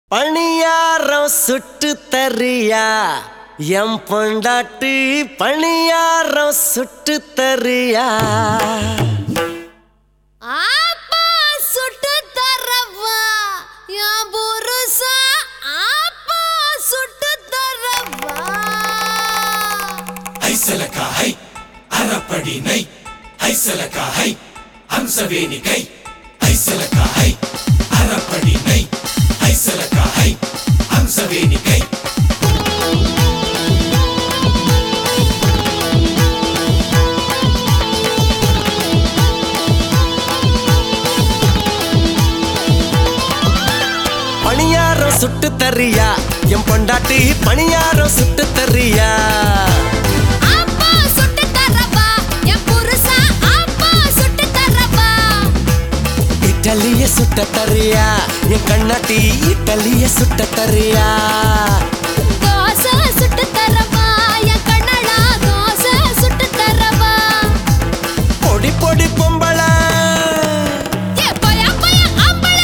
பணியாரம் சுட்டு தரியா எம் பொண்டாட்டி பணியாரம் சுட்டு தரியா ஆப்பா சுட்டு தரவா என் புருஷா ஆப்பா சுட்டு தரவா ஐசலக்கா ஹை அறப்படி நை ஐசலக்கா ஹை ஹம்சவேணி கை ஐசலக்கா ஹை அறப்படி நை ஐசலக்கா ஹை ஹம்சவேணி கை பணியாரம் சுட்டு தரியா எம் பொண்டாட்டி பணியாரம் சுட்டு தரியா ஆப்பா சுட்டு தரவா என் புருஷா ஆப்பா சுட்டு தரவா இட்டலிய சுட்ட தரியா என் கண்ணாட்டி இட்டலிய சுட்ட தரியா தோசை சுட்டு தரவா என் கண்ணடா தோசை சுட்டு தரவா பொடி பொடி பொம்பள ஏ போயா போயா ஆம்பளை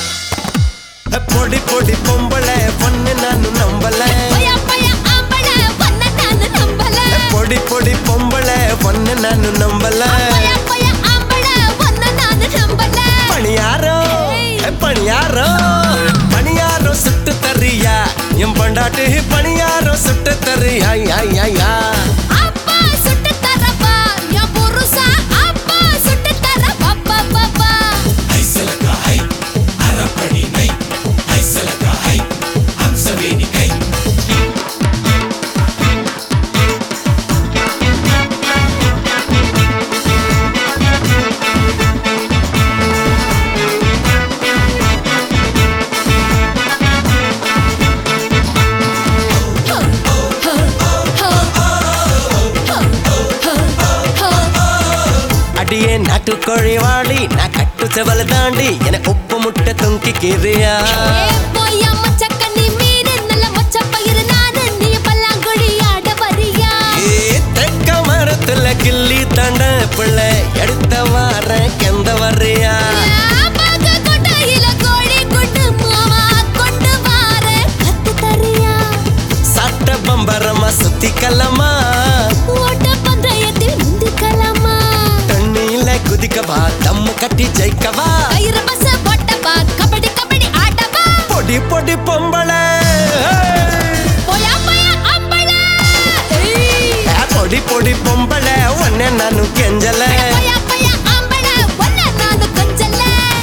பொடி பொடி பொம்பள பொண்ணு நானு நம்பல போயா போயா ஆம்பளை பண்ண நானு நம்பல பொடி பொடி பொம்பள பொண்ணு நானு நம்பல போயா போயா ஆம்பளை பண்ண நானு நம்பல பணியாரம் ஏ, பணியாரம் பணியாரம் சுட்டு தரியா என் பொண்டாட்டி பணியாரம் சுட்டு தரியா யா யா யா அப்பா சுட்டு தரவா என் புருஷா அப்பா சுட்டு தரவா பா பா பா ஐசலக்கா ஹை அறப்படி நை ஐசலக்கா ஹை ஹம்சவேணி கை அடியே நாட்டுக்கோழி வாடி நான் கட்டு செவல தாண்டி என உப்பு முட்டை தொங்கிக்கிறியா ஏ போயா மச்சக்கண்ணி மீறு நல்ல மொச்ச பயிறு நானு நீ பல்லாங்குழி ஆட வரியா ஏ, தெக்க மரத்துல கிள்ளி தண்ட பிள்ளை எடுத்த வார கெந்த வர்றியா பாக்க கொட்டையில கோழி குண்டு மாமா கொண்டு வார கத்து தரியா சட்ட பம்பரமா சுத்தி கல்லமா ஓட்ட பந்தயத்தில் முந்திக்கலாமா தண்ணியில குதிக்கவா தம்மு கட்டி ஜெயிக்கவா கயிறு பஸ் போட்டவா கபடி கபடி ஆடவா பொடி பொடி பொம்பளை போயா போயா அம்பளா ஏய் ஏ, பொடி பொடி பொம்பளை உன்னை நானு கெஞ்சல போயா போயா அம்பளா ஒன்ன நானு கொஞ்சல்ல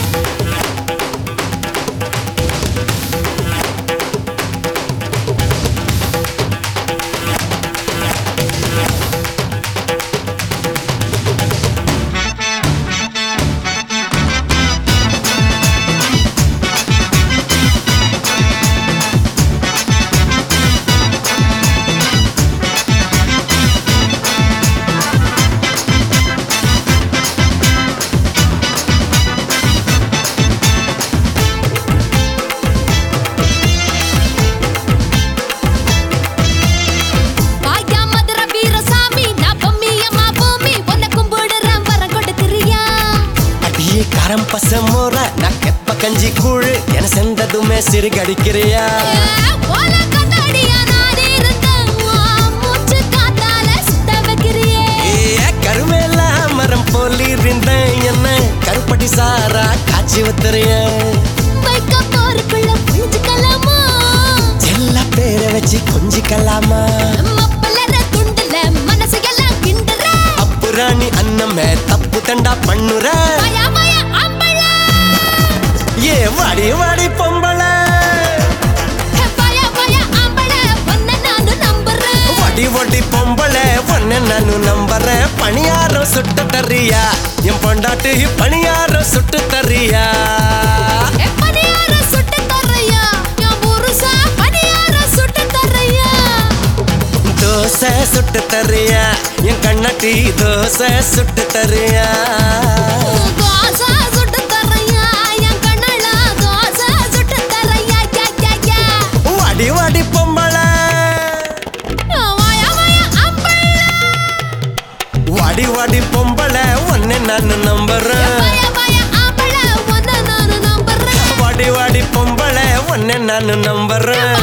வாயா மதுர வீரசாமி நான் பொம்மியம்மா பூமி உன்னை கும்பிடுறேன் வரம் கொடுக்கிறியா அடியே காரம் பச மோர நான் கெப்ப கஞ்சி கூழு என செந்ததுமே சிறுகடிக்கிறியா ஓல கண்ணாடியா நான் இருந்தேன் உன் மூச்சு காத்தால சுத்த வைக்கிறியே ஏ கருமேல மரம் போலி இருந்தேன் என்ன கருப்பட்டி சாரா காய்ச்சி ஊத்துறிய வைக்க போருக்குள்ள புளிச்சுக்கலாமா எல்லா பேரை வச்சு கொஞ்சிக்கலாமா மப்பலற துண்டுல மனசு எல்லாம் கிண்டுற அப்புராணி அன்னமே தப்பு தண்டா பண்ணுற வாயா வாயா அம்பளா ஏ வாடி வாடி பொம்பளை வாயா வாயா அம்பளா உன்னை நானு நம்புறேன் வடி வடி பொம்பளை பொண்ணு நானு நம்புறேன் பணியாரம் சுட்டு தரியா என் பொண்டாட்டி பணியாரம் சுட்டு தரியா எப்படியார சுட்டு தரையா என் புருஷா பணியார சுட்டு தரையா தோசை சுட்டு தரியா என் கண்ணாட்டி தோசை சுட்டு தரியா தோசை சுட்டு தரையா என் கண்ணலா தோசை சுட்டு தரையா யா யா யா வாடி வாடி பொம்பளை வாயா வாயா அம்பளா வாடி வாடி பொம்பளை உன்னை நான் நம்புறேன் வாயா வாயா அம்பளா உன்னை நானு நம்புறேன் வாடி வாடி பொம்பளை உன்னை நான் நம்புறேன்